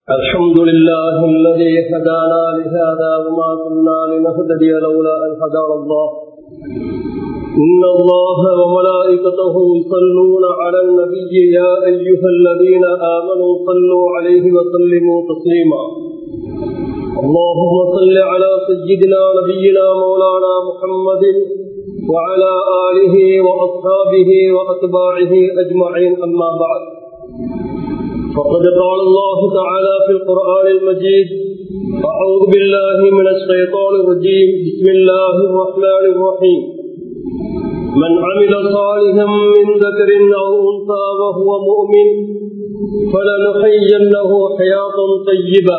الحمد لله الذي هدانا لهذا وما كنا لنهتدي لولا أن هدانا الله إن الله وملائكته يصلون على النبي يا أيها الذين آمنوا صلوا عليه وسلموا تسليما اللهم صل على سيدنا نبينا مولانا محمد وعلى آله وأصحابه وأتباعه أجمعين أما بعد فقد قال الله تعالى في القرآن المجيد أعوذ بالله من الشيطان الرجيم بسم الله الرحمن الرحيم من عمل صالحا من ذكر أو أنثى وهو مؤمن فلنحيينه حياة طيبة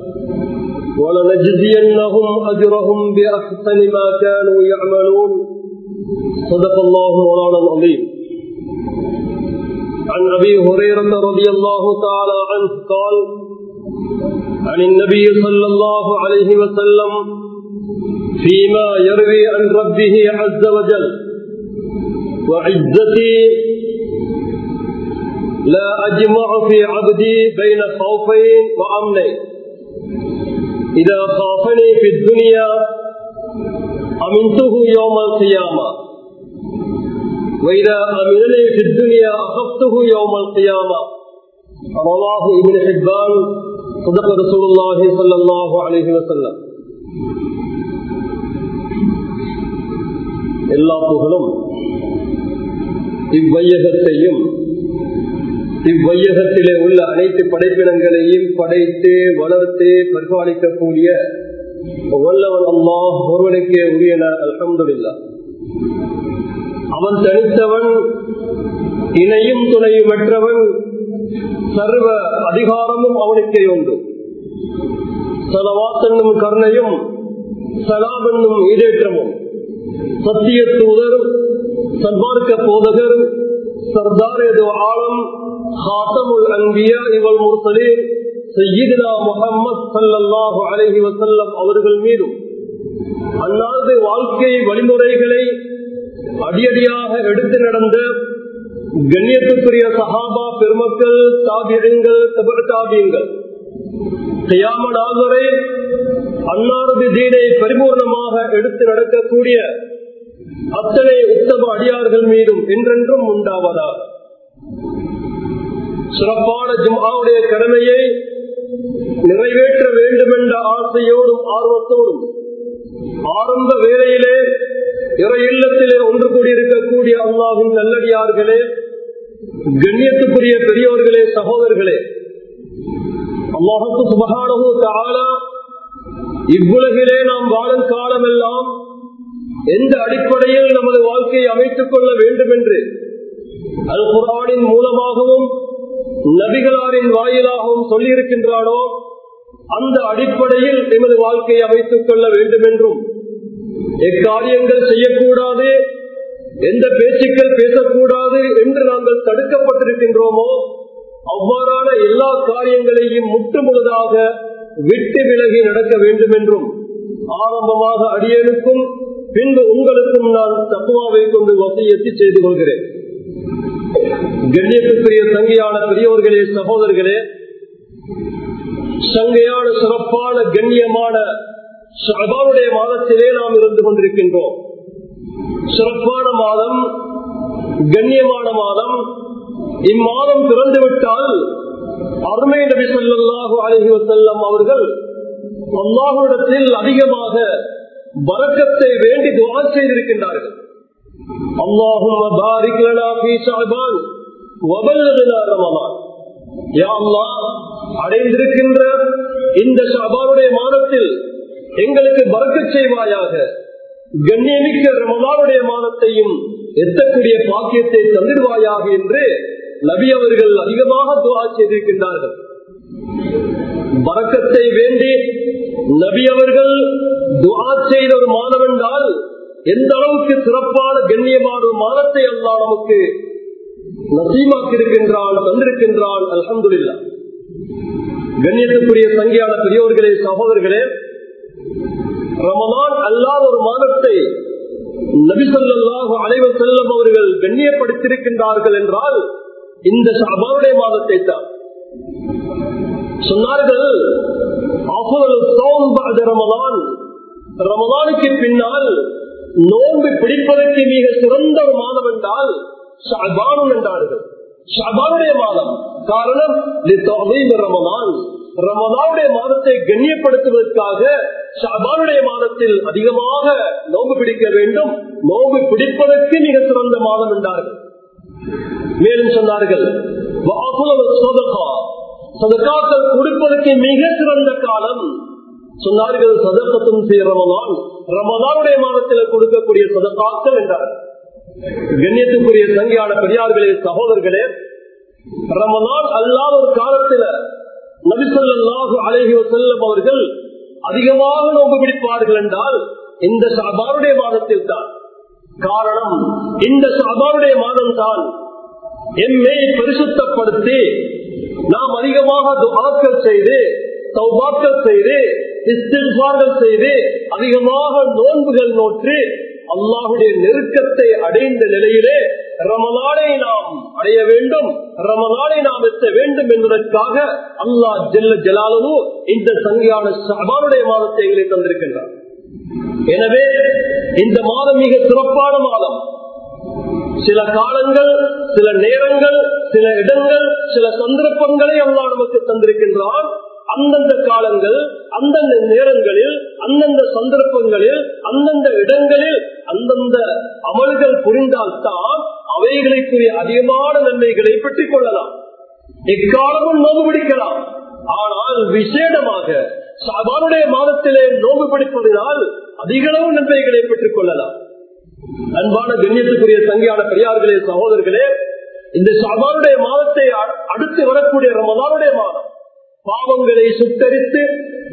ولنجزينهم أجرهم بأحسن ما كانوا يعملون صدق الله مولانا العظيم عن أبي هريرة رضي الله تعالى عنه قال عن النبي صلى الله عليه وسلم فيما يروي عن ربه عز وجل وعزتي لا أجمع في عبدي بين خوفين وأمنين إذا خافني في الدنيا أمنته يوم القيامة وإذا أمنني في الدنيا أخفته يوم القيامة رواه ابن حبان صدق رسول الله صلى الله عليه وسلم எல்லா புகழும் இவ்வையகத்தையும் இவ்வையகத்திலே உள்ள அனைத்து படைப்பினங்களையும் படைத்து வளர்த்து பரிபாலிக்கக்கூடிய வல்லவன் அம்மா ஒருவனுக்கே உரியன அல்ஹம்துல்லா அவன் தனித்தவன் இணையும் துணையுமற்றவன் சர்வ அதிகாரமும் அவனுக்கே உண்டு சலவாத்தென்னும் கருணையும் சலாம் என்னும் ஈடேற்றமும் சத்திய தூதர் சன்மார்க்க போதகர் சர்தார் எது ஆலம் ஹாத்தமுல் அன்பியா இவள் முர்சலீர் சையீதுனா முகமது சல்லாஹு அலஹி வசல்லம் அவர்கள் மீதும் அந்நாளது வாழ்க்கை வழிமுறைகளை அடியடியாக எடுத்து நடந்த கண்ணியத்துக்குரிய சஹாபா பெருமக்கள் தாபியங்கள் தபர் தாபியங்கள் செய்யாமடாதுரை அன்னாரது தீனை பரிபூர்ணமாக எடுத்து நடக்கக்கூடிய அத்தனை உத்தம அடியார்கள் மீதும் என்றென்றும் உண்டாவதா சிறப்பான ஜும்மாவுடைய கடமையை நிறைவேற்ற வேண்டும் என்ற ஆசையோடும் ஆர்வத்தோடும் ஆரம்ப வேலையிலே இற இல்லத்திலே ஒன்று கூடியிருக்கக்கூடிய அல்லாவின் நல்லடியார்களே கண்ணியத்துக்குரிய பெரியோர்களே சகோதரர்களே அல்லாஹுக்கு சுபகானகு தாலா இவ்வுலகிலே நாம் வாழும் காலமெல்லாம் எந்த அடிப்படையில் நமது வாழ்க்கையை அமைத்துக் கொள்ள வேண்டும் என்று அல் குரானின் மூலமாகவும் நபிகளாரின் வாயிலாகவும் சொல்லியிருக்கின்றானோ அந்த அடிப்படையில் எமது வாழ்க்கையை அமைத்துக் கொள்ள வேண்டும் என்றும் எக்காரியங்கள் செய்யக்கூடாது எந்த பேச்சுக்கள் பேசக்கூடாது என்று நாங்கள் தடுக்கப்பட்டிருக்கின்றோமோ அவ்வாறான எல்லா காரியங்களையும் முற்று முழுதாக விட்டு விலகி நடக்க வேண்டும் என்றும் ஆரம்பமாக அடியனுக்கும் பின்பு உங்களுக்கும் நான் தத்துவாவை கொண்டு வசையத்தி செய்து கொள்கிறேன் கண்ணியத்துக்குரிய சங்கையான பெரியோர்களே சகோதரர்களே சங்கையான சிறப்பான கண்ணியமான ஷபானுடைய மாதத்திலே நாம் இருந்து கொண்டிருக்கின்றோம் சிறப்பான மாதம் கண்ணியமான மாதம் இம்மாதம் திறந்துவிட்டால் அருமை நபி சொல்லாஹு அலஹி வசல்லம் அவர்கள் அல்லாஹுடத்தில் அதிகமாக வரக்கத்தை வேண்டி துவா செய்திருக்கின்றார்கள் அல்லாஹும் பாரிக் லனா ஃபீ ஷஅபான் வபல்லகனா ரமலான் யா அல்லாஹ் அடைந்திருக்கின்ற இந்த ஷஅபானுடைய மாதத்தில் எங்களுக்கு பறக்கச் செய்வாயாக கண்ணியமிக்க ரமலானுடைய மாதத்தையும் எத்தக்கூடிய பாக்கியத்தை தந்திடுவாயாக என்று நபி அவர்கள் அதிகமாக துவா செய்திருக்கின்றார்கள் பறக்கத்தை வேண்டி நபி அவர்கள் துவா செய்த ஒரு மாதம் என்றால் எந்த அளவுக்கு சிறப்பான கண்ணியமான ஒரு மாதத்தை அல்லா நமக்கு நசீமாக்கியிருக்கின்றான் தந்திருக்கின்றான் அலமதுல்லா கண்ணியத்துக்குரிய சங்கியான பெரியோர்களே சகோதரர்களே ரமலான் அல்லாத ஒரு மாதத்தை நபிசல்லாஹு அலைவர் செல்லம் அவர்கள் கண்ணியப்படுத்தியிருக்கின்றார்கள் என்றால் இந்த ஷாபாவுடைய மாதத்தை தான் சொன்னார்கள் ரமதான் ரமதானுக்கு பின்னால் நோன்பு பிடிப்பதற்கு மிக சிறந்த ஒரு மாதம் என்றால் ஷாபானும் என்றார்கள் ஷாபானுடைய மாதம் காரணம் ரமதான் ரமதானுடைய மாதத்தை கண்ணியப்படுத்துவதற்காக ஷாபானுடைய மாதத்தில் அதிகமாக நோன்பு பிடிக்க வேண்டும் நோன்பு பிடிப்பதற்கு மிக சிறந்த மாதம் என்றார்கள் மேலும் சொன்னார்கள் சதக்காக்கள் கொடுப்பதற்கு மிக சிறந்த காலம் சொன்னார்கள் சதக்கத்தும் செய்ய ரமதான் ரமதானுடைய மாதத்தில் கொடுக்கக்கூடிய சதக்காக்கள் என்றார்கள் கண்ணியத்துக்குரிய சங்கியான பெரியார்களே சகோதரர்களே ரமதான் அல்லாத ஒரு காலத்துல நபிசல்லாஹு அழகி செல்லும் அவர்கள் அதிகமாக நோம்பு பிடிப்பார்கள் என்றால் இந்த சாபாருடைய மாதத்தில் தான் காரணம் இந்த சாபாருடைய மாதம் தான் எம்மை பரிசுத்தப்படுத்தி நாம் அதிகமாக துவாக்கள் செய்து சௌபாக்கள் செய்து இஸ்திஃபார்கள் செய்து அதிகமாக நோன்புகள் நோற்று அல்லாஹுடைய நெருக்கத்தை அடைந்த நிலையிலே ரமலானை நாம் அடைய வேண்டும் ரமலானை நாம் எத்த வேண்டும் என்பதற்காக அல்லாஹ் ஜெல்ல ஜலாலு இந்த சங்கியான சபானுடைய மாதத்தை எங்களை தந்திருக்கின்றார் எனவே இந்த மாதம் மிக சிறப்பான மாதம் சில காலங்கள் சில நேரங்கள் சில இடங்கள் சில சந்தர்ப்பங்களை அல்லா நமக்கு தந்திருக்கின்றான் அந்தந்த காலங்கள் அந்தந்த நேரங்களில் அந்தந்த சந்தர்ப்பங்களில் அந்தந்த இடங்களில் அந்தந்த அமல்கள் புரிந்தால்தான் அவைகளுக்குரிய அதிகமான நன்மைகளை பெற்றுக் கொள்ளலாம் எக்காலமும் நோம்பு பிடிக்கலாம் ஆனால் விசேடமாக சாபானுடைய மாதத்திலே நோம்பு பிடிப்பதனால் அதிகளவு நன்மைகளை பெற்றுக் கொள்ளலாம் அன்பான கண்ணியத்துக்குரிய சங்கியான பெரியார்களே சகோதரர்களே இந்த சாபானுடைய மாதத்தை அடுத்து வரக்கூடிய ரமதானுடைய மாதம் பாவங்களை சுத்தரித்து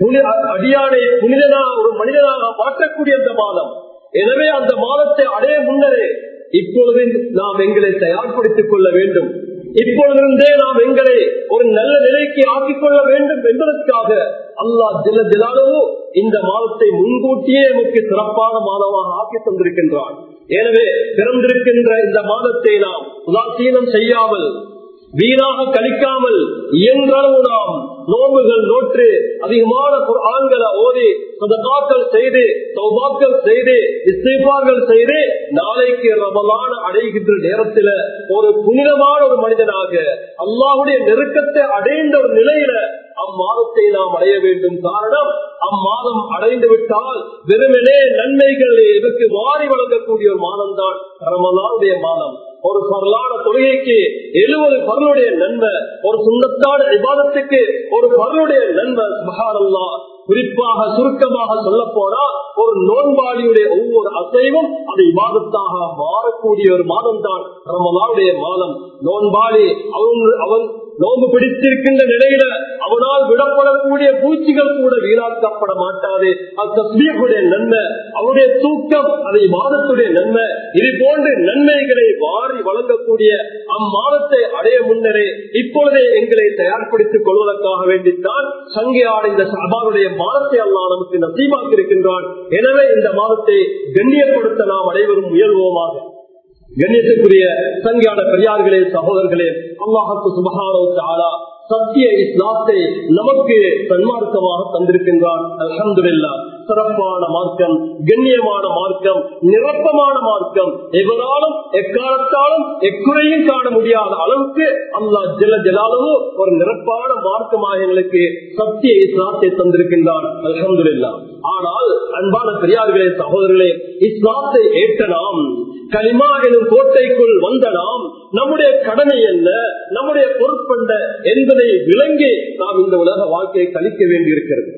அடியானை புனிதனாக ஒரு மனிதனாக மாற்றக்கூடிய அந்த மாதம் எனவே அந்த மாதத்தை அடைய முன்னரே இப்பொழுது நாம் எங்களை தயார்படுத்திக் கொள்ள வேண்டும் இப்பொழுதிருந்தே நாம் எங்களை ஒரு நல்ல நிலைக்கு ஆக்கிக் கொள்ள வேண்டும் என்பதற்காக அல்லாஹ் ஜில ஜிலானவோ இந்த மாதத்தை முன்கூட்டியே நமக்கு சிறப்பான மாதமாக ஆக்கி தந்திருக்கின்றான் எனவே பிறந்திருக்கின்ற இந்த மாதத்தை நாம் உதாசீனம் செய்யாமல் வீணாக கழிக்காமல் இயன்றளவு நாம் நோம்புகள் நோற்று அதிகமான ஆண்களை ஓதி சதகாக்கள் செய்து சௌபாக்கள் செய்து இஸ்தீபாக்கள் செய்து நாளைக்கு ரமலான அடைகின்ற நேரத்தில் ஒரு புனிதமான ஒரு மனிதனாக அல்லாஹுடைய நெருக்கத்தை அடைந்த ஒரு நிலையில அம்மாதத்தை நாம் அடைய வேண்டும் காரணம் அம்மாதம் அடைந்து விட்டால் வெறுமனே நன்மைகள் இதற்கு வாரி வழங்கக்கூடிய ஒரு மாதம் தான் ரமலானுடைய மாதம் ஒரு பரலான தொழுகைக்கு எழுபது பரலுடைய நன்மை ஒரு சுண்ணத்தான விவாதத்துக்கு ஒரு பரலுடைய நன்மை மகாரல்லா குறிப்பாக சுருக்கமாக சொல்ல போனா ஒரு நோன்பாளியுடைய ஒவ்வொரு அசைவும் அது விவாதத்தாக மாறக்கூடிய ஒரு மாதம் தான் ரமலானுடைய மாதம் நோன்பாளி அவன் அவன் நோம்பு பிடித்திருக்கின்ற நிலையில அவனால் விடப்படக்கூடிய பூச்சிகள் கூட வீணாக்கப்பட மாட்டாது அத்தஸ்மீகுடைய நன்மை அவருடைய தூக்கம் அதை மாதத்துடைய நன்மை இது போன்ற நன்மைகளை வாரி வழங்கக்கூடிய அம்மாதத்தை அடைய முன்னரே இப்பொழுதே எங்களை தயார்படுத்திக் கொள்வதற்காக வேண்டித்தான் சங்கையாட இந்த சபாருடைய மாதத்தை அல்லா நமக்கு நசீபாக்கி இருக்கின்றான் எனவே இந்த மாதத்தை கண்ணியப்படுத்த நாம் அனைவரும் முயல்வோமாக கண்ணியத்துக்குரிய சங்கியான பெரியார்களே சகோதரர்களே அல்லாஹத்து சுபகாரா சத்திய இஸ்லாத்தை நமக்கு தன்மார்க்கமாக தந்திருக்கின்றான் அலமதுல்லா சிறப்பான மார்க்கம் கண்ணியமான மார்க்கம் நிரப்பமான மார்க்கம் எவராலும் எக்காலத்தாலும் எக்குறையும் காண முடியாத அளவுக்கு அல்லா ஜெல ஜலாலவோ ஒரு நிரப்பான மார்க்கமாக எங்களுக்கு சத்திய இஸ்லாத்தை தந்திருக்கின்றான் அலமதுல்லா ஆனால் அன்பான பெரியார்களே சகோதரர்களே இஸ்லாத்தை ஏற்ற நாம் களிமா எனும் கோட்டைக்குள் வந்த நாம் நம்முடைய கடமை என்ன நம்முடைய பொறுப்பென்ன என்பதை விளங்கி நாம் இந்த உலக வாழ்க்கையை கழிக்க வேண்டியிருக்கிறது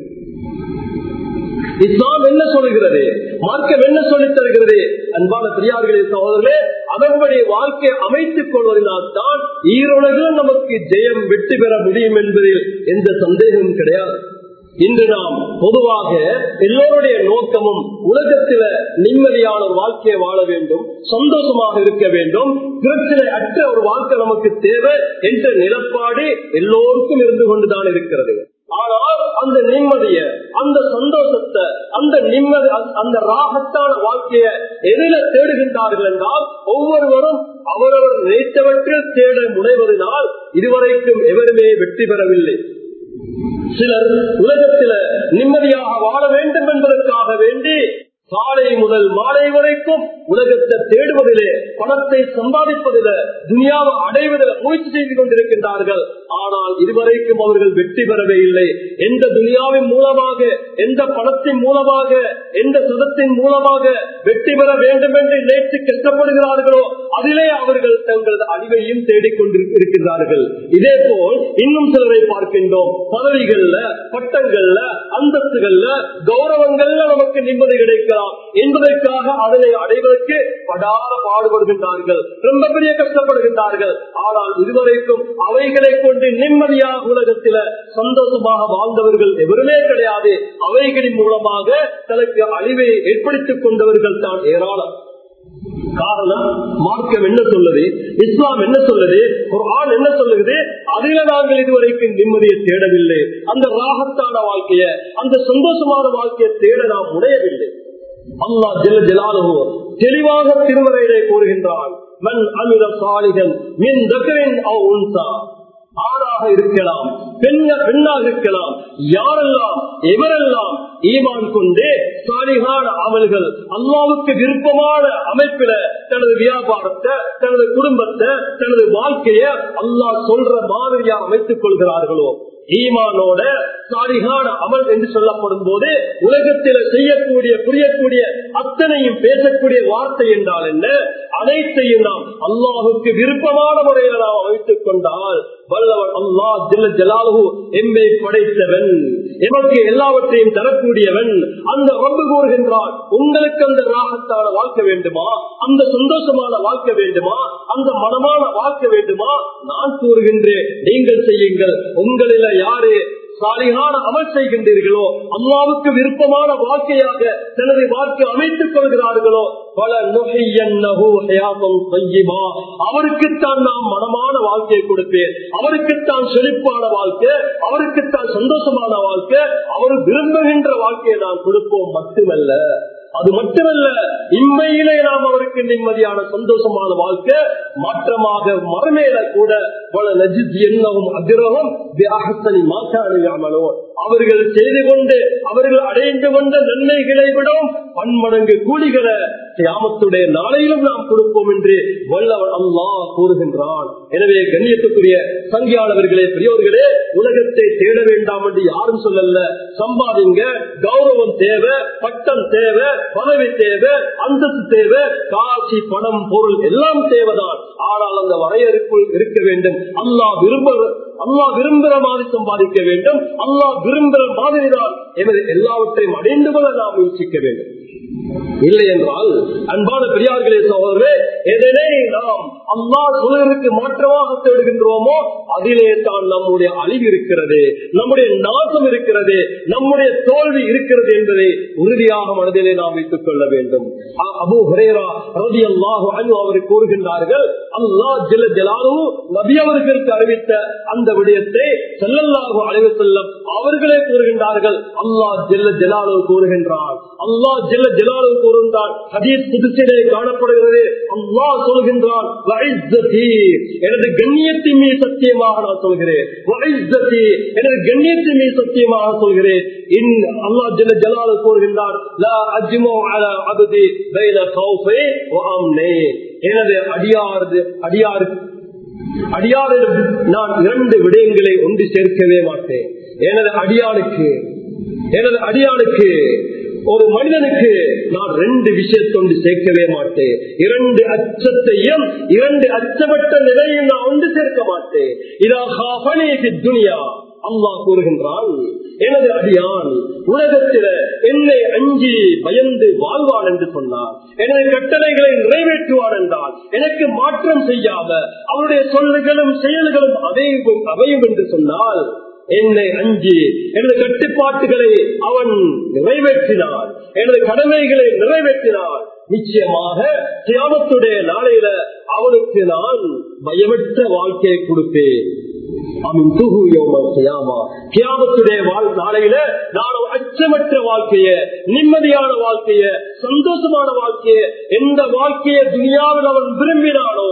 இஸ்லாம் என்ன சொல்லுகிறது மார்க்கம் என்ன சொல்லித் தருகிறது அன்பான பெரியார்களே சகோதரர்களே அதன்படி வாழ்க்கை அமைத்துக் கொள்வதனால் தான் ஈரோலகிலும் நமக்கு ஜெயம் வெற்றி பெற முடியும் என்பதில் எந்த சந்தேகமும் கிடையாது இன்று நாம் பொதுவாக எல்லோருடைய நோக்கமும் உலகத்தில நிம்மதியான ஒரு வாழ்க்கையை வாழ வேண்டும் சந்தோஷமாக இருக்க வேண்டும் பிரச்சனை அற்ற ஒரு வாழ்க்கை நமக்கு தேவை என்ற நிலப்பாடு எல்லோருக்கும் இருந்து கொண்டுதான் இருக்கிறது ஆனால் அந்த நிம்மதிய அந்த சந்தோஷத்தை அந்த நிம்மதி அந்த ராகத்தான வாழ்க்கைய எதில தேடுகின்றார்கள் என்றால் ஒவ்வொருவரும் அவரவர் நினைத்தவற்றில் தேட முனைவதனால் இதுவரைக்கும் எவருமே வெற்றி பெறவில்லை சிலர் உலகத்தில நிம்மதியாக வாழ வேண்டும் என்பதற்காக வேண்டி காலை முதல் மாலை வரைக்கும் உலகத்தை தேடுவதிலே பணத்தை சம்பாதிப்பதில துனியாவை அடைவதில் முயற்சி செய்து கொண்டிருக்கின்றார்கள் ஆனால் இதுவரைக்கும் அவர்கள் வெற்றி பெறவே இல்லை எந்த துனியாவின் மூலமாக எந்த பணத்தின் மூலமாக எந்த சுதத்தின் மூலமாக வெற்றி பெற வேண்டும் என்று நினைத்து கஷ்டப்படுகிறார்களோ அதிலே அவர்கள் தங்களது அறிவையும் தேடிக்கொண்டிருக்கிறார்கள் இதே போல் இன்னும் சிலரை பார்க்கின்றோம் பதவிகள்ல பட்டங்கள்ல அந்தஸ்துகள்ல கௌரவங்கள்ல நமக்கு நிம்மதி கிடைக்கலாம் என்பதற்காக அதனை அடைவதற்கு படாத பாடுபடுகின்றார்கள் ரொம்ப பெரிய கஷ்டப்படுகின்றார்கள் ஆனால் இதுவரைக்கும் அவைகளை கொண்டு நிம்மதியாக உலகத்தில சந்தோஷமாக வாழ்ந்தவர்கள் எவருமே கிடையாது அவைகளின் மூலமாக தனக்கு அழிவை ஏற்படுத்திக் கொண்டவர்கள் தான் ஏராளம் காரணம் மார்க்கம் என்ன சொல்லுது இஸ்லாம் என்ன சொல்லுது ஒரு ஆண் என்ன சொல்லுது அதில நாங்கள் இதுவரைக்கும் நிம்மதியை தேடவில்லை அந்த ராகத்தான வாழ்க்கைய அந்த சந்தோஷமான வாழ்க்கையை தேட நாம் முனையவில்லை அல்லா ஜெல ஜலாலுவோ தெளிவாக திருமறையிலே கூறுகின்றான் மண் அமித சாலிகன் மின் தக்கரின் உன்சா ஆணாக இருக்கலாம் பெண்ண பெண்ணாக இருக்கலாம் யாரெல்லாம் எவரெல்லாம் ஈமான் கொண்டு சாலிகான அமல்கள் அல்லாவுக்கு விருப்பமான அமைப்பில தனது வியாபாரத்தை தனது குடும்பத்தை தனது வாழ்க்கைய அல்லாஹ் சொல்ற மாதிரியா அமைத்துக் கொள்கிறார்களோ ஈமானோட சாலிகான அமல் என்று சொல்லப்படும் போது உலகத்தில் செய்யக்கூடிய புரியக்கூடிய அத்தனையும் பேசக்கூடிய வார்த்தை என்றால் என்ன அனைத்தையும் நாம் அல்லாஹுக்கு விருப்பமான முறையில் நாம் அமைத்துக் கொண்டால் வல்லவன் அல்லா ஜில்ல ஜலாலு எம்மை படைத்தவன் எமக்கு எல்லாவற்றையும் தரக்கூடியவன் அந்த ரப்பு கூறுகின்றான் உங்களுக்கு அந்த ராகத்தான வாழ்க்கை வேண்டுமா அந்த சந்தோஷமான வாழ்க்கை வேண்டுமா அந்த மனமான வாழ்க்கை வேண்டுமா நான் கூறுகின்றேன் நீங்கள் செய்யுங்கள் உங்களில யாரு சாலிகான அமல் செய்கின்றீர்களோ அல்லாவுக்கு விருப்பமான வாழ்க்கையாக தனது வாழ்க்கை அமைத்துக் கொள்கிறார்களோ பல அவருக்குத்தான் நாம் மனமான வாழ்க்கையை கொடுப்பேன் அவருக்குத்தான் செழிப்பான வாழ்க்கை அவருக்குத்தான் சந்தோஷமான வாழ்க்கை அவர் விரும்புகின்ற வாழ்க்கையை நாம் கொடுப்போம் மட்டுமல்ல அது மட்டுமல்ல இம்மையிலே நாம் அவருக்கு நிம்மதியான சந்தோஷமான வாழ்க்கை மாற்றமாக மறுமையில கூட பல நஜித் என்னவும் அதிரகம் மாற்றாமலோ அவர்கள் செய்து கொண்டு அவர்கள் அடைந்து கொண்ட நன்மைகளை விடவும் பன்மடங்கு கூலிகளை கியாமத்துடைய நாளையிலும் நாம் கொடுப்போம் என்று வல்லவன் அல்லா கூறுகின்றான் எனவே கண்ணியத்துக்குரிய சங்கியானவர்களே பெரியோர்களே உலகத்தை தேட வேண்டாம் என்று யாரும் சொல்லல சம்பாதிங்க கௌரவம் தேவை பட்டம் தேவை பதவி தேவை அந்தஸ்து தேவை காட்சி பணம் பொருள் எல்லாம் தேவைதான் ஆனால் அந்த வரையறுக்குள் இருக்க வேண்டும் அல்லா விரும்ப அல்லா விரும்புகிற மாதிரி சம்பாதிக்க வேண்டும் அல்லா விரும்புகிற மாதிரி தான் எனது எல்லாவற்றையும் அடைந்து கொள்ள நாம் முயற்சிக்க வேண்டும் இல்லை என்றால் அன்பான பெரியார்களே சகோதரே எதனை நாம் அல்லா சொல்வதற்கு மாற்றமாக தேடுகின்றோமோ அதிலே தான் நம்முடைய அழிவு இருக்கிறது நம்முடைய நாசம் இருக்கிறது நம்முடைய தோல்வி இருக்கிறது என்பதை உறுதியாக மனதிலே நாம் வைத்துக் கொள்ள வேண்டும் அபு ஹரேரா ரதி அல்லாஹு அனு அவர் கூறுகின்றார்கள் அல்லா ஜில ஜலாலு நபி அவர்களுக்கு அறிவித்த அந்த விடயத்தை செல்லல்லாஹு அழைவு செல்லம் அவர்களே கூறுகின்றார்கள் அல்லா ஜில்ல ஜலாலு கூறுகின்றார் அல்லா ஜில்ல ஜலாலு கூறுகின்றார் ஹதீஸ் புதுச்சிலே காணப்படுகிறது அல்லா சொல்கின்றான் எனது கண்ணியத்தின் மீது சத்தியமாக நான் சொல்கிறேன் எனது கண்ணியத்தின் மீது சத்தியமாக சொல்கிறேன் அல்லா ஜில்ல ஜலாலு கூறுகின்றார் எனது அடியாறு அடியாறு அடியாரிடம் நான் இரண்டு விடயங்களை ஒன்று சேர்க்கவே மாட்டேன் எனது அடியானுக்கு எனது அடியானுக்கு ஒரு மனிதனுக்கு நான் ரெண்டு விஷயத்தொண்டு சேர்க்கவே மாட்டேன் இரண்டு அச்சத்தையும் இரண்டு அச்சப்பட்ட நிலையும் நான் ஒன்று சேர்க்க மாட்டேன் இதாக துனியா அல்லா கூறுகின்றான் எனது அடியான் உலகத்தில என்னை அஞ்சி பயந்து வாழ்வான் என்று சொன்னார் எனது கட்டளைகளை நிறைவேற்றுவான் என்றால் எனக்கு மாற்றம் செய்யாம அவருடைய சொல்லுகளும் செயல்களும் அவையும் அவையும் என்று சொன்னால் என்னை அஞ்சி எனது கட்டுப்பாட்டுகளை அவன் நிறைவேற்றினான் எனது கடமைகளை நிறைவேற்றினான் நிச்சயமாக தியானத்துடைய நாளையில அவனுக்கு நான் பயமற்ற வாழ்க்கையை கொடுப்பேன் நாளையில நான் அச்சமற்ற வாழ்க்கைய நிம்மதியான வாழ்க்கைய சந்தோஷமான வாழ்க்கைய எந்த வாழ்க்கைய துணியாவில் அவன் விரும்பினானோ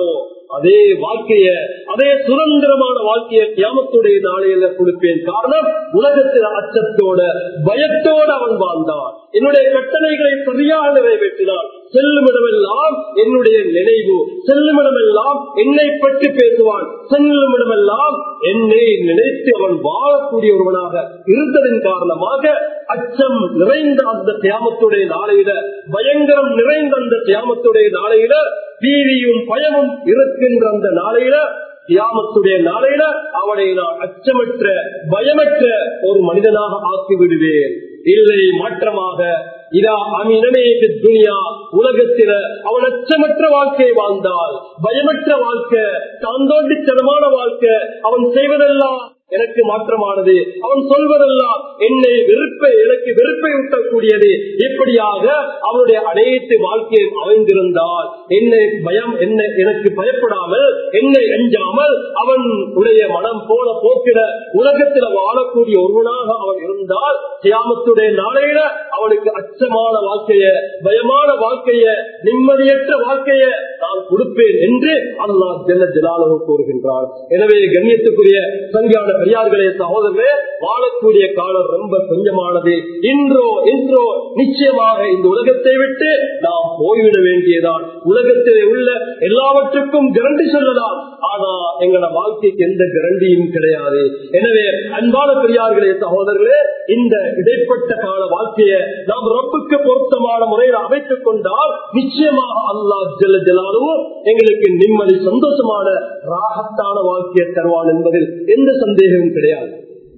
அதே வாழ்க்கைய அதே சுதந்திரமான வாழ்க்கைய தியாமத்துடைய நாளையில கொடுப்பேன் காரணம் உலகத்தில் அச்சத்தோட பயத்தோடு அவன் வாழ்ந்தான் என்னுடைய கட்டளைகளை சரியாக நிறைவேற்றினான் செல்லுமிடமெல்லாம் என்னுடைய நினைவு செல்லுமிடமெல்லாம் என்னை பற்றி பேசுவான் செல்லுமிடமெல்லாம் என்னை நினைத்து அவன் வாழக்கூடிய ஒருவனாக இருந்ததன் காரணமாக அச்சம் நிறைந்த அந்த தியாமத்துடைய நாளையில பயங்கரம் நிறைந்த அந்த தியாமத்துடைய நாளையில பீதியும் பயமும் இருக்கின்ற அந்த நாளையில தியாமத்துடைய நாளையில அவனை நான் அச்சமற்ற பயமற்ற ஒரு மனிதனாக ஆக்கி விடுவேன் இல்லை மாற்றமாக இதா அமினமே துனியா உலகத்தில அவன் அச்சமற்ற வாழ்க்கையை வாழ்ந்தால் பயமற்ற வாழ்க்கை தாந்தோண்டித்தனமான வாழ்க்கை அவன் செய்வதெல்லாம் எனக்கு மாற்றமானது அவன் சொல்வதெல்லாம் என்னை வெறுப்பை எனக்கு வெறுப்பை ஊட்டக்கூடியது இப்படியாக அவனுடைய அனைத்து வாழ்க்கையும் அமைந்திருந்தால் என்னை பயம் என்ன எனக்கு பயப்படாமல் என்னை அஞ்சாமல் அவன் உடைய மனம் போல போக்கிட உலகத்தில் வாழக்கூடிய ஒருவனாக அவன் இருந்தால் தியாமத்துடைய நாளையில அவனுக்கு அச்சமான வாழ்க்கைய பயமான வாழ்க்கைய நிம்மதியற்ற வாழ்க்கைய நான் கொடுப்பேன் என்று அல்லா ஜெல்ல ஜலாலவு கூறுகின்றார் எனவே கண்ணியத்துக்குரிய சங்கியான பெரியார்களே சகோதரர்களே வாழக்கூடிய காலம் ரொம்ப கொஞ்சமானது இன்றோ இன்றோ நிச்சயமாக இந்த உலகத்தை விட்டு நாம் போய்விட வேண்டியதான் உலகத்திலே உள்ள எல்லாவற்றுக்கும் கிரண்டி சொல்லலாம் ஆனா எங்களோட வாழ்க்கைக்கு எந்த கிரண்டியும் கிடையாது எனவே அன்பான பெரியார்களே சகோதரர்களே இந்த இடைப்பட்ட கால வாழ்க்கையை நாம் ரப்புக்கு பொருத்தமான முறையில் அமைத்துக் கொண்டால் நிச்சயமாக அல்லா ஜெல்ல ஜலாலும் எங்களுக்கு நிம்மதி சந்தோஷமான ராகத்தான வாழ்க்கையை தருவான் என்பதில் எந்த சந்தேகமும் கிடையாது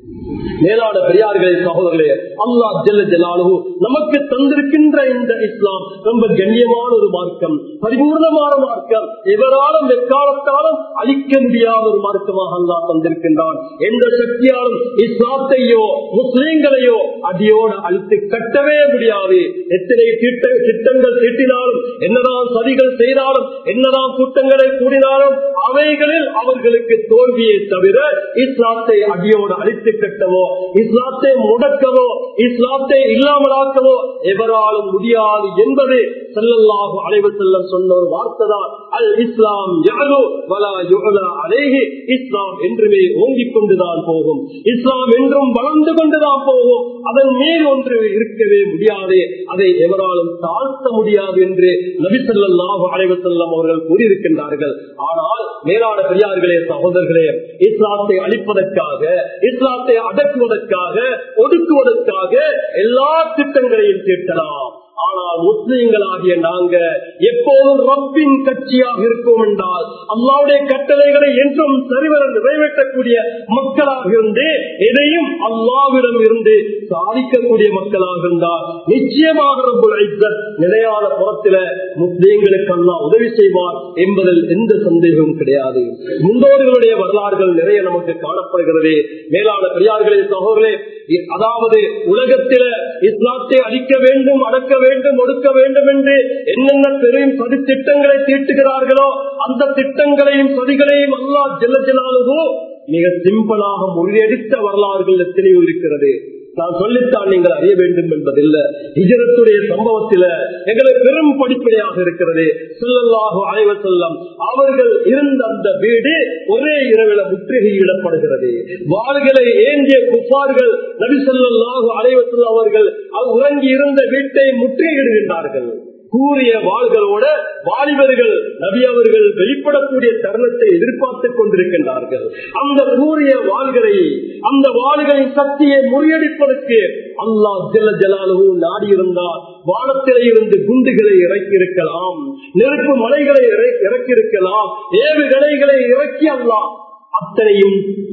மேலான பெரியார்களே சகோதரர்களே அல்லா ஜெல்ல ஜலாலு நமக்கு தந்திருக்கின்ற இந்த இஸ்லாம் ரொம்ப கண்ணியமான ஒரு மார்க்கம் பரிபூர்ணமான மார்க்கம் எவராலும் எக்காலத்தாலும் அழிக்க முடியாத ஒரு மார்க்கமாக அல்லா தந்திருக்கின்றான் எந்த சக்தியாலும் இஸ்லாத்தையோ முஸ்லீம்களையோ அடியோடு அழித்து கட்டவே முடியாது எத்தனை திட்ட திட்டங்கள் தீட்டினாலும் என்னதான் சதிகள் செய்தாலும் என்னதான் கூட்டங்களை கூடினாலும் அவைகளில் அவர்களுக்கு தோல்வியை தவிர இஸ்லாத்தை அடியோடு அழித்து கட்டவோ இஸ்லாத்தை முடக்கவோ இஸ்லாத்தை இல்லாமலாக்கவோ எவராலும் முடியாது என்பது செல்லல்லாக அலைவு செல்லம் சொன்ன ஒரு வார்த்தை தான் அல் இஸ்லாம் யாரோ வலா யுகலா அலேஹி இஸ்லாம் என்றுமே ஓங்கிக் கொண்டுதான் போகும் இஸ்லாம் என்றும் வளர்ந்து கொண்டுதான் போகும் அதன் மேல் ஒன்று இருக்கவே முடியாது அதை எவராலும் தாழ்த்த முடியாது என்று நபிசல்லாஹு அலைவு செல்லம் அவர்கள் கூறியிருக்கின்றார்கள் ஆனால் மேலான பெரியார்களே சகோதரர்களே இஸ்லாத்தை அழிப்பதற்காக இஸ்லாத்தை அடக்குவதற்காக ஒடுக்குவதற்காக எல்லா திட்டங்களையும் தீட்டலாம் ஆனால் முஸ்லீம்களாகிய நாங்க எப்போதும் ரப்பின் கட்சியாக இருக்கோம் என்றால் அல்லாவுடைய கட்டளைகளை என்றும் சரிவர நிறைவேற்றக்கூடிய மக்களாக இருந்து எதையும் அல்லாவிடம் இருந்து சாதிக்கக்கூடிய மக்களாக இருந்தால் நிச்சயமாக ரப்புல் இஸ்ஸத் நிலையான புறத்தில முஸ்லீம்களுக்கு அல்லா உதவி செய்வார் என்பதில் எந்த சந்தேகமும் கிடையாது முன்னோர்களுடைய வரலாறுகள் நிறைய நமக்கு காணப்படுகிறது மேலான பெரியார்களே சகோதரே அதாவது உலகத்தில இஸ்லாத்தை அழிக்க வேண்டும் அடக்க வேண்டும் ஒடுக்க வேண்டும் என்று என்னென்ன பெரும் சதி திட்டங்களை தீட்டுகிறார்களோ அந்த திட்டங்களையும் சதிகளையும் அல்லா ஜெல்ல ஜலாலுவோ மிக சிம்பிளாக முறியடித்த வரலாறுகள் எத்தனையோ இருக்கிறது நான் சொல்லித்தான் நீங்கள் அறிய வேண்டும் என்பதில்ல இஜரத்துடைய சம்பவத்தில எங்களுக்கு பெரும் படிப்படையாக இருக்கிறது செல்லல்லாக அலைவ செல்லம் அவர்கள் இருந்த அந்த வீடு ஒரே இரவில முற்றுகையிடப்படுகிறது வாள்களை ஏந்திய குப்பார்கள் நபி சொல்லாக அலைவ செல்லம் அவர்கள் உறங்கி இருந்த வீட்டை முற்றுகையிடுகின்றார்கள் கூறிய வாள்களோட வாலிபர்கள் நபி அவர்கள் வெளிப்படக்கூடிய தருணத்தை எதிர்பார்த்துக் கொண்டிருக்கின்றார்கள் அந்த கூறிய வாள்களை அந்த வாள்களின் சக்தியை முறியடிப்பதற்கு அல்லா ஜெல்ல ஜலாலு நாடி இருந்தால் வானத்திலே இருந்து குண்டுகளை இறக்கி இருக்கலாம் நெருப்பு மலைகளை இறக்கி இருக்கலாம் ஏவுகணைகளை இறக்கி அல்லாம் அத்தனையும்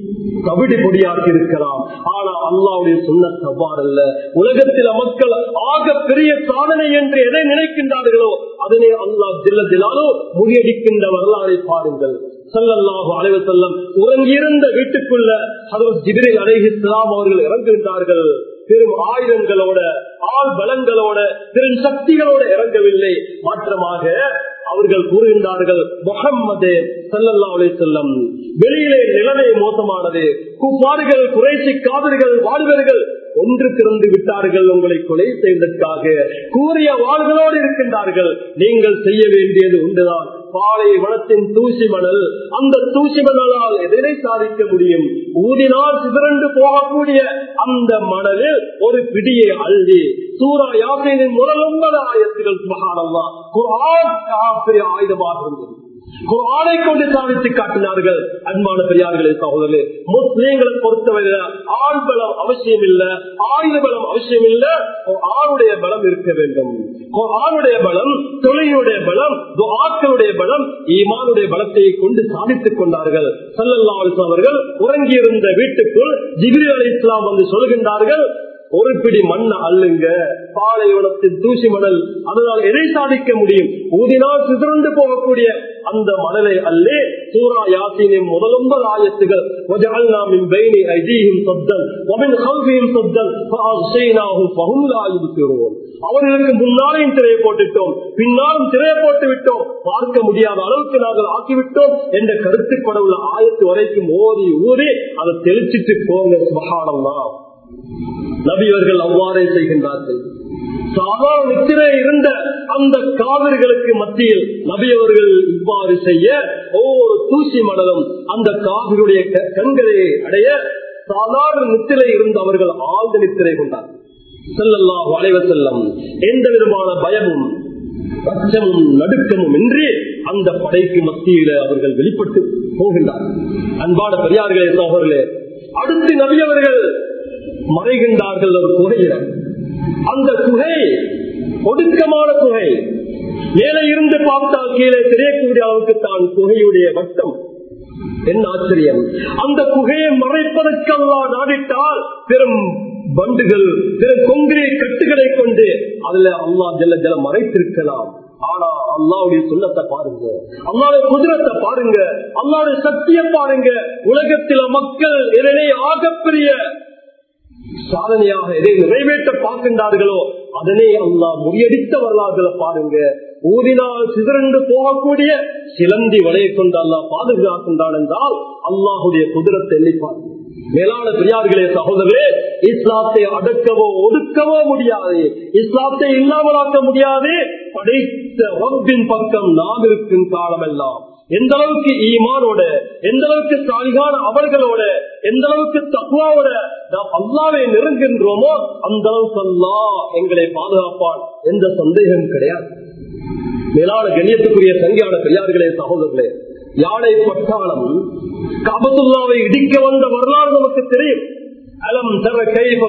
கவிடி பொடியாக்கி இருக்கலாம் ஆனா அல்லாவுடைய சொன்ன தவ்வாறு அல்ல உலகத்தில் மக்கள் ஆக பெரிய சாதனை என்று எதை நினைக்கின்றார்களோ அதனை அல்லா ஜில்ல ஜிலாலோ முறியடிக்கின்ற வரலாறை பாருங்கள் சல்லல்லாஹு அலைவ செல்லம் உறங்கியிருந்த வீட்டுக்குள்ள அதோடு ஜிபிரில் அலைஹிஸ்லாம் அவர்கள் இறங்குகின்றார்கள் பெரும் ஆயுதங்களோட ஆள் பலங்களோட பெரும் சக்திகளோட இறங்கவில்லை மாற்றமாக அவர்கள் கூறுகின்றார்கள் முகம்மது சல்லல்லா அலை செல்லம் வெளியிலே நிலைமை மோசமானது குப்பாறுகள் குறைசி காதல்கள் வாழ்வர்கள் ஒன்று திறந்து விட்டார்கள் உங்களை கொலை செய்வதற்காக கூறிய வாழ்களோடு இருக்கின்றார்கள் நீங்கள் செய்ய வேண்டியது உண்டுதான் பாலை வனத்தின் தூசி மணல் அந்த தூசி மணலால் எதனை சாதிக்க முடியும் ஊதினால் சிதறண்டு போகக்கூடிய அந்த மணலில் ஒரு பிடியை அள்ளி சூரா யாசையின் முதல் ஒன்பது ஆயிரத்துகள் சுபகானல்லா குரான் ஆயுதமாக இருந்தது குரானை கொண்டு சாதித்து காட்டினார்கள் அன்பான பெரியார்களே சகோதரே முஸ்லீம்களை பொறுத்தவரை ஆள் பலம் அவசியம் இல்ல ஆயுத பலம் அவசியம் இல்ல ஆணுடைய பலம் இருக்க வேண்டும் ஆணுடைய பலம் தொழிலுடைய பலம் ஆக்களுடைய பலம் ஈமானுடைய பலத்தை கொண்டு சாதித்துக் கொண்டார்கள் சல்லல்லா அவர்கள் உறங்கியிருந்த வீட்டுக்குள் ஜிகிரி அலி இஸ்லாம் வந்து சொல்கின்றார்கள் ஒரு பிடி மண்ண அள்ளுங்க பாலைவனத்தின் தூசி மணல் அதனால் எதை சாதிக்க முடியும் ஊதினால் சிதறந்து போகக்கூடிய அந்த மணலை அல்லே சூரா யாசினின் முதலொன்பது ஆயத்துகள் அவர்களுக்கு முன்னாலையும் திரையை போட்டுட்டோம் பின்னாலும் திரையை போட்டு விட்டோம் பார்க்க முடியாத அளவுக்கு நாங்கள் ஆக்கிவிட்டோம் என்ற கருத்துப்பட உள்ள ஆயத்து வரைக்கும் ஓதி ஊறி அதை தெளிச்சிட்டு போங்க சுபகானம் தான் நபியவர்கள் அவ்வாறே செய்கின்றார்கள் சாதாரண நித்திரை இருந்த அந்த காவிர்களுக்கு மத்தியில் நபியவர்கள் இவ்வாறு செய்ய ஒவ்வொரு தூசி மணலும் அந்த காவிருடைய கண்களை அடைய சாதாரண நித்திரை இருந்த அவர்கள் ஆழ்ந்த நித்திரை கொண்டார் செல்லல்லா வளைவ செல்லம் எந்த விதமான பயமும் அச்சமும் நடுக்கமும் இன்றி அந்த படைக்கு மத்தியில அவர்கள் வெளிப்பட்டு போகின்றார் அன்பான பெரியார்களே சோழர்களே அடுத்து நபியவர்கள் மறைகின்றார்கள் ஒரு குகையில அந்த குகை ஒடுக்கமான குகை மேலே இருந்து பார்த்தால் கீழே தெரியக்கூடிய அளவுக்கு தான் குகையுடைய வட்டம் என்ன ஆச்சரியம் அந்த குகையை மறைப்பதற்கெல்லாம் நாடிட்டால் பெரும் பண்டுகள் பெரும் கொங்கிரீட் கட்டுகளை கொண்டு அதுல அல்லா ஜல்ல ஜல மறைத்திருக்கலாம் ஆனா அல்லாவுடைய சொல்லத்தை பாருங்க அல்லாவுடைய குதிரத்தை பாருங்க அல்லாவுடைய சக்தியை பாருங்க உலகத்தில மக்கள் இதனை ஆகப்பெரிய சாதனையாக எதை நிறைவேற்ற பார்க்கின்றார்களோ அதனை அல்லா முறியடித்த வரலாறுகளை பாருங்க ஊதினால் சிதறண்டு போகக்கூடிய சிலந்தி வலையை கொண்டு அல்லா பாதுகாக்கின்றான் என்றால் அல்லாஹுடைய குதிரத்தை எண்ணிப்பார் மேலான பெரியார்களே சகோதரர்களே இஸ்லாத்தை அடக்கவோ ஒடுக்கவோ முடியாது இஸ்லாத்தை இல்லாமலாக்க முடியாது படைத்த ரப்பின் பக்கம் நாம் இருக்கும் காலம் எல்லாம் எந்த அளவுக்கு ஈமானோட எந்த அளவுக்கு சாலிகான அவர்களோட எந்த அளவுக்கு தக்குவாவோட நாம் அல்லாவை நெருங்குகின்றோமோ அந்த அளவுக்கு அல்லா எங்களை பாதுகாப்பான் எந்த சந்தேகம் கிடையாது மேலான கண்ணியத்துக்குரிய சங்கியான பெரியார்களே சகோதரர்களே யானை பட்டாளம் காபத்துல்லாவை இடிக்க வந்த வரலாறு நமக்கு தெரியும் அலம் தர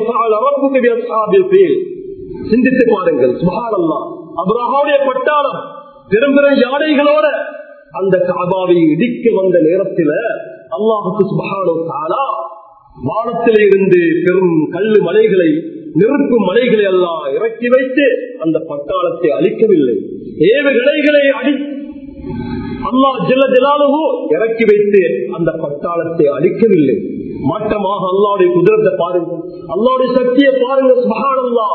கை சிந்தித்து பாருங்கள் சுகானல்லா அப்ரஹாவுடைய பட்டாளம் பெரும் பெரும் யானைகளோட அந்த காபாவை இடிக்க வந்த நேரத்தில் அல்லாஹுக்கு சுபகானோ தானா வானத்தில இருந்து பெரும் கல்லு மலைகளை நெருப்பு மலைகளை எல்லாம் இறக்கி வைத்து அந்த பட்டாளத்தை அழிக்கவில்லை ஏவுகணைகளை அடி அல்லா ஜெல்ல ஜலாலுவோ இறக்கி வைத்து அந்த பட்டாளத்தை அழிக்கவில்லை மாற்றமாக அல்லாவுடைய குதிரத்தை பாருங்க அல்லாவுடைய சக்தியை பாருங்க சுபகானல்லா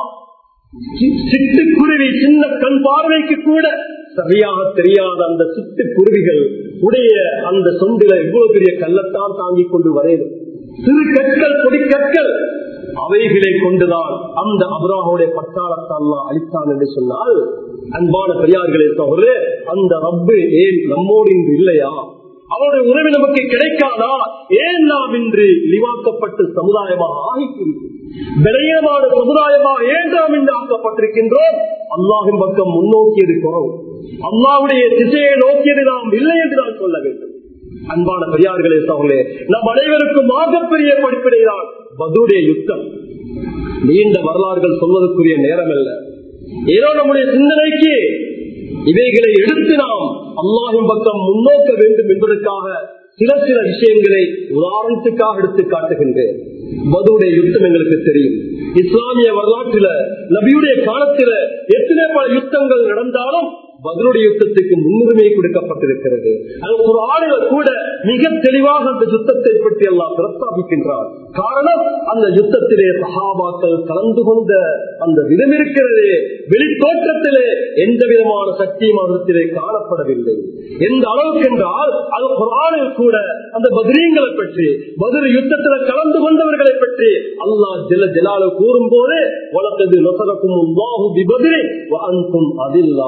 சிட்டுக்குருவி சின்ன கண் பார்வைக்கு கூட சரியாக தெரியாத அந்த சிட்டுக்குருவிகள் உடைய அந்த சொந்தில இவ்வளவு பெரிய கல்லத்தான் தாங்கிக் கொண்டு வரையுது சிறு கற்கள் பொடி கற்கள் அவைகளை கொண்டுதான் அந்த அபராஹுடைய பட்டாளத்தால் அளித்தான் என்று சொன்னால் அன்பான பெரியார்களே தவிர அந்த ரப்பு ஏன் நம்மோடு இன்று இல்லையா அவருடைய உறவு நமக்கு கிடைக்காதா ஏன் நாம் இன்று இழிவாக்கப்பட்டு சமுதாயமாக ஆகிக்கிறோம் விளையமான சமுதாயமாக ஏன் நாம் இன்று ஆக்கப்பட்டிருக்கின்றோம் அல்லாஹின் பக்கம் முன்னோக்கியது குறவு அல்லாவுடைய திசையை நோக்கியது நாம் இல்லை என்று நான் சொல்ல வேண்டும் அன்பான பெரியார்களே சகோலே நம் அனைவருக்கும் ஆகப்பெரிய படிப்பினைதான் பதுடைய யுத்தம் நீண்ட வரலாறுகள் சொல்வதற்குரிய நேரம் அல்ல ஏதோ நம்முடைய சிந்தனைக்கு இவைகளை எடுத்து நாம் அல்லாஹின் பக்கம் முன்னோக்க வேண்டும் என்பதற்காக சில சில விஷயங்களை உதாரணத்துக்காக எடுத்து காட்டுகின்றேன் பதுடைய யுத்தம் எங்களுக்கு தெரியும் இஸ்லாமிய வரலாற்றில நபியுடைய காலத்தில எத்தனை பல யுத்தங்கள் நடந்தாலும் பதிலுடைய யுத்தத்துக்கு முன்னுரிமை கொடுக்கப்பட்டிருக்கிறது அது ஒரு ஆளுக கூட மிக தெளிவாக அந்த யுத்தத்தை பற்றி எல்லாம் பிரஸ்தாபிக்கின்றார் காரணம் அந்த யுத்தத்திலே சகாபாக்கள் கலந்து கொண்ட அந்த விதம் இருக்கிறது வெளித்தோற்றத்திலே எந்த விதமான சக்தியும் அதத்திலே காணப்படவில்லை எந்த அளவுக்கு என்றால் அது குரானில் கூட அந்த பதிரீங்களை பற்றி பதில் யுத்தத்தில் கலந்து கொண்டவர்களை பற்றி அல்லாஹ் ஜெல ஜலாலு கூறும் போது வளர்த்தது நொசரக்கும் பதிரி அந்தும் அதில்லா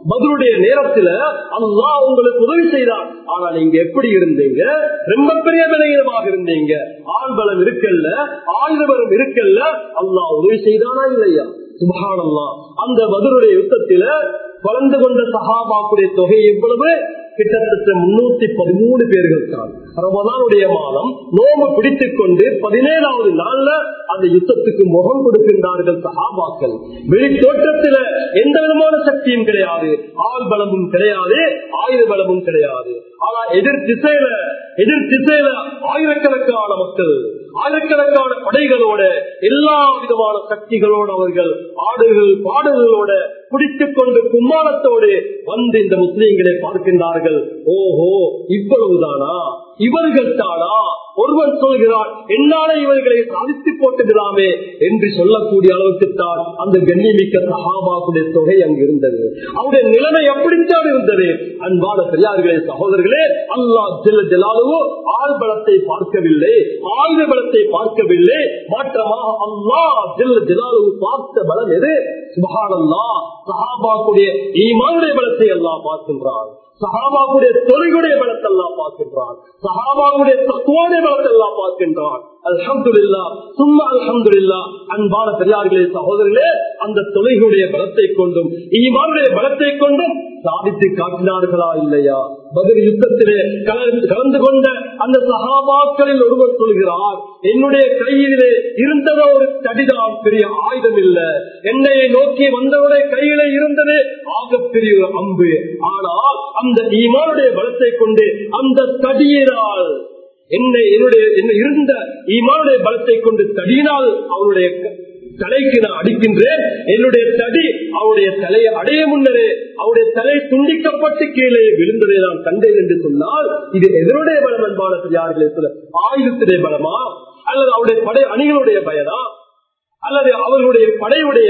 பதிலுடைய நேரத்துல அல்லாஹ் உங்களுக்கு உதவி செய்தார் ஆனா நீங்க எப்படி இருந்தீங்க ரொம்ப பெரிய விலையினமாக இருந்தீங்க ஆள் பலம் இருக்கல்ல ஆயுத பலம் இருக்கல்ல அல்லாஹ் உதவி செய்தானா இல்லையா சுபஹானல்லா அந்த பதிலுடைய யுத்தத்தில கலந்து கொண்ட சஹாபாக்குடைய தொகை எவ்வளவு கிட்டத்தட்ட முன்னூத்தி பதிமூணு பேர்கள் தான் ரமதானுடைய மாதம் நோம்பு பிடித்துக் கொண்டு பதினேழாவது நாள்ல அந்த யுத்தத்துக்கு முகம் கொடுக்கின்றார்கள் சஹாபாக்கள் வெளி தோற்றத்துல எந்த விதமான சக்தியும் கிடையாது ஆள் பலமும் கிடையாது ஆயுத பலமும் கிடையாது ஆனா எதிர் திசையில எதிர் திசையில ஆயிரக்கணக்கான மக்கள் ஆயிரக்கணக்கான படைகளோட எல்லா விதமான சக்திகளோடு அவர்கள் ஆடுகள் பாடுகளோட பிடித்துக் கொண்டு கும்மாளத்தோடு வந்து இந்த முஸ்லீம்களை பார்க்கின்றார்கள் ஓஹோ இவ்வளவுதானா இவர்கள் தானா ஒருவர் சொல்கிறார் என்னால இவர்களை சாதித்து போட்டுகிறாமே என்று சொல்லக்கூடிய அளவுக்கு தான் அந்த கண்ணிமிக்க சகாபாக்குடைய தொகை அங்கு இருந்தது அவருடைய நிலைமை எப்படித்தான் இருந்தது அன்பான பெரியார்களே சகோதரர்களே அல்லா ஜெல்ல ஜலாலுவோ ஆள் பலத்தை பார்க்கவில்லை ஆயுத பலத்தை பார்க்கவில்லை மாற்றமாக அல்லா ஜெல்ல ஜலாலுவு பார்த்த பலம் எது சுபகானல்லா சஹாபாக்குடைய ஈமானுடைய பலத்தை எல்லாம் பார்க்கின்றான் சஹாபாவுடைய தொழிலுடைய பலத்தை எல்லாம் பார்க்கின்றான் சஹாபாவுடைய தத்துவோடைய பலத்தை எல்லாம் பார்க்கின்றான் அல்ஹம்துல்லா சும்மா அல்ஹம்துல்லா அன்பான பெரியார்களே சகோதரர்களே அந்த தொழிலுடைய பலத்தை கொண்டும் ஈமானுடைய பலத்தை கொண்டும் சாதித்து காட்டினார்களா இல்லையா பதில் யுத்தத்திலே கலந்து கொண்ட அந்த சகாபாக்களில் ஒருவர் சொல்கிறார் என்னுடைய கையிலே இருந்ததோ ஒரு தடிதான் பெரிய ஆயுதம் இல்ல என்னையை நோக்கி வந்தவருடைய கையிலே இருந்தது ஆகப்பெரிய ஒரு அம்பு ஆனால் அந்த ஈமானுடைய பலத்தை கொண்டு அந்த தடியினால் என்னை என்னுடைய என்ன இருந்த ஈமானுடைய பலத்தை கொண்டு தடியினால் அவருடைய தலைக்கு நான் அடிக்கின்றேன் என்னுடைய தடி அவருடைய தலையை அடைய முன்னரே அவருடைய தலை துண்டிக்கப்பட்டு கீழே விழுந்ததை நான் கண்டேன் என்று சொன்னால் இது எதனுடைய பலம் அன்பான பெரியார்களே சொல்ல ஆயுதத்துடைய பலமா அல்லது அவருடைய படை அணிகளுடைய பயனா அல்லது அவர்களுடைய படையுடைய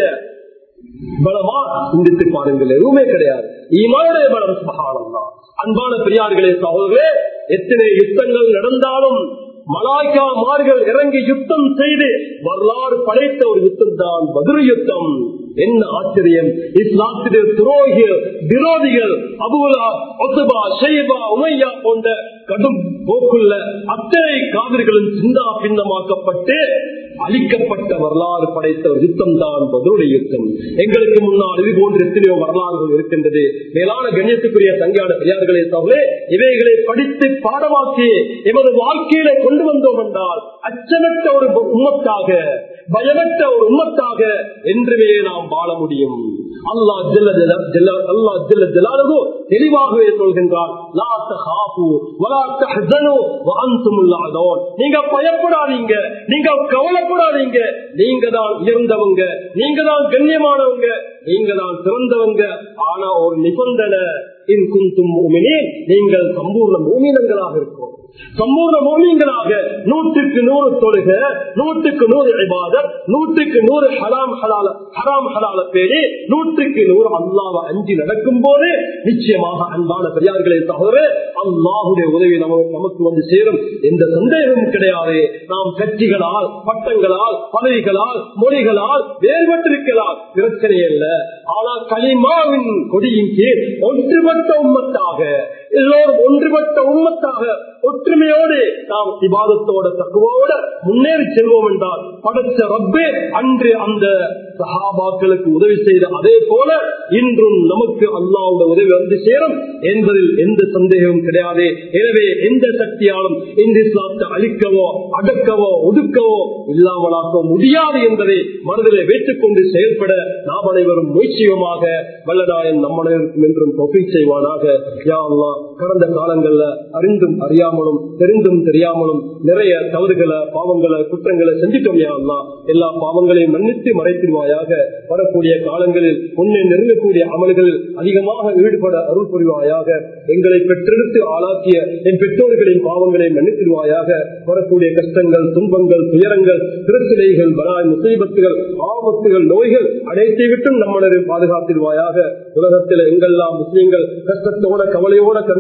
பலமா சிந்தித்து பாருங்கள் எதுவுமே கிடையாது ஈமானுடைய பலம் சுபகானம் தான் அன்பான பெரியார்களே சகோதரே எத்தனை யுத்தங்கள் நடந்தாலும் மலாய்க்கா மார்கள் இறங்கி யுத்தம் செய்து வரலாறு படைத்த ஒரு யுத்தம் தான் மதுரை யுத்தம் என்ன ஆச்சரியம் இஸ்லாத்திலே துரோகிகள் விரோதிகள் அபுலா ஒத்துபா ஷெய்பா உமையா போன்ற கடும் போக்குள்ள அத்தனை காவிர்களும் சிந்தா பின்னமாக்கப்பட்டு அழிக்கப்பட்ட வரலாறு படைத்த ஒரு யுத்தம் தான் பதிலுடைய யுத்தம் எங்களுக்கு முன்னால் இது போன்ற எத்தனையோ வரலாறுகள் இருக்கின்றது மேலான கண்ணியத்துக்குரிய சங்கியான பெரியார்களே தவிர இவைகளை படித்து பாடமாக்கி எமது வாழ்க்கையில கொண்டு வந்தோம் என்றால் அச்சமற்ற ஒரு உம்மத்தாக பயமற்ற ஒரு உம்மத்தாக என்றுமே நாம் வாழ முடியும் அல்லா ஜெல்ல ஜெல்ல அல்லா ஜெல்ல ஜலாலகு தெளிவாகவே சொல்கின்றார் லா தஹாஃபு வலா தஹ்ஸனு வஅன்தும் லாதூன் நீங்க பயப்படாதீங்க நீங்க கவலைப்படாதீங்க நீங்க தான் உயர்ந்தவங்க நீங்க தான் கண்ணியமானவங்க நீங்க தான் சிறந்தவங்க ஆனா ஒரு நிபந்தனை இன் குந்தும் மூமினீன் நீங்கள் சம்பூர்ண மூமினங்களாக இருக்கும் சம்பூர்ண மூமியங்களாக நூற்றுக்கு நூறு தொழுக நூற்றுக்கு நூறு இபாதத் நூற்றுக்கு நூறு ஹராம் ஹலால ஹராம் ஹலால பேரி நூற்றுக்கு நூறு அல்லாவ அஞ்சு நடக்கும் போது நிச்சயமாக அன்பான பெரியார்களே தவிர அல்லாஹுடைய உதவி நமக்கு நமக்கு வந்து சேரும் எந்த சந்தேகமும் கிடையாது நாம் கட்சிகளால் பட்டங்களால் பதவிகளால் மொழிகளால் வேறுபட்டிருக்கலாம் பிரச்சனை அல்ல ஆனால் களிமாவின் கொடியின் கீழ் ஒன்றுபட்ட உம்மத்தாக எல்லோரும் ஒன்றுபட்ட உம்மத்தாக ஒற்றுமையோடு நாம் விவாதத்தோட தக்குவோட முன்னேறி செல்வோம் என்றால் படைச்ச ரப்பே அன்று அந்த சஹாபாக்களுக்கு உதவி செய்த அதே போல இன்றும் நமக்கு அல்லாவுடைய உதவி வந்து சேரும் என்பதில் எந்த சந்தேகமும் கிடையாது எனவே எந்த சக்தியாலும் இந்த இஸ்லாத்தை அழிக்கவோ அடக்கவோ ஒடுக்கவோ இல்லாமலாக்க முடியாது என்பதை மனதிலே வைத்துக் கொண்டு செயல்பட நாம் அனைவரும் முயற்சியுமாக வல்லதாயன் நம்மனைவருக்கும் என்றும் தொகை செய்வானாக யா அல்லாஹ் கடந்த காலங்கள்ல அறிந்தும் அறியாமலும் தெரிந்தும் தெரியாமலும் நிறைய தவறுகளை பாவங்களை குற்றங்களை செஞ்சிட்டோம் யா அல்லா எல்லா பாவங்களையும் மன்னித்து மறைத்திருவாயாக வரக்கூடிய காலங்களில் முன்னே நெருங்கக்கூடிய அமல்களில் அதிகமாக ஈடுபட அருள் புரிவாயாக எங்களை பெற்றெடுத்து ஆளாக்கிய என் பெற்றோர்களின் பாவங்களை மன்னித்திருவாயாக வரக்கூடிய கஷ்டங்கள் துன்பங்கள் துயரங்கள் திருச்சிலைகள் பலாய் முசைபத்துகள் ஆபத்துகள் நோய்கள் அனைத்தை விட்டும் நம்மளரை பாதுகாத்திருவாயாக உலகத்தில் எங்கெல்லாம் முஸ்லீம்கள் கஷ்டத்தோட கவலையோட கண்ட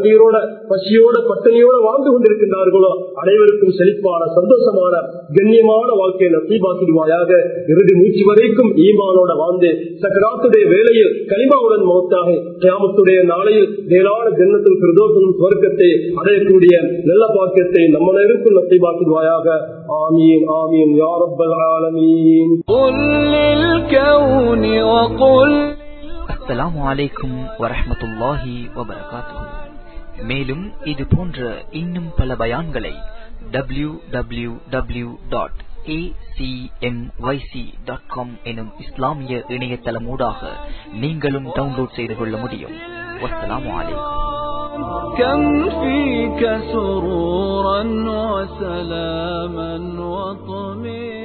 கண்ணீரோட பசியோட பட்டணியோட வாழ்ந்து கொண்டிருக்கின்றார்களோ அனைவருக்கும் செழிப்பான சந்தோஷமான கண்ணியமான வாழ்க்கையை நசீபாக்கிடுவாயாக இறுதி மூச்சு வரைக்கும் ஈமானோட வாழ்ந்து சக்கராத்துடைய வேலையில் கனிமாவுடன் மௌத்தாக கியாமத்துடைய நாளையில் மேலான ஜன்னத்தில் பிரதோஷனும் சுவர்க்கத்தை அடையக்கூடிய நல்ல பாக்கியத்தை நம்ம இருக்கும் நசீபாக்கிடுவாயாக ஆமீன் ஆமீன் யாரப்பல் ஆலமீன் قل للكون وقل அஸ்ஸலாமு அலைக்கும் வரஹ்மத்துல்லாஹி வபரகாத்துஹு மேலும் இது போன்ற இன்னும் பல பயான்களை டபிள்யூ டபிள்யூ டபிள்யூ டாட் எனும் இஸ்லாமிய இணையதளமூடாக நீங்களும் டவுன்லோட் செய்து கொள்ள முடியும் வஸ்ஸலாமு அலைக்கும் كم فيك سرورا وسلاما وطمئنا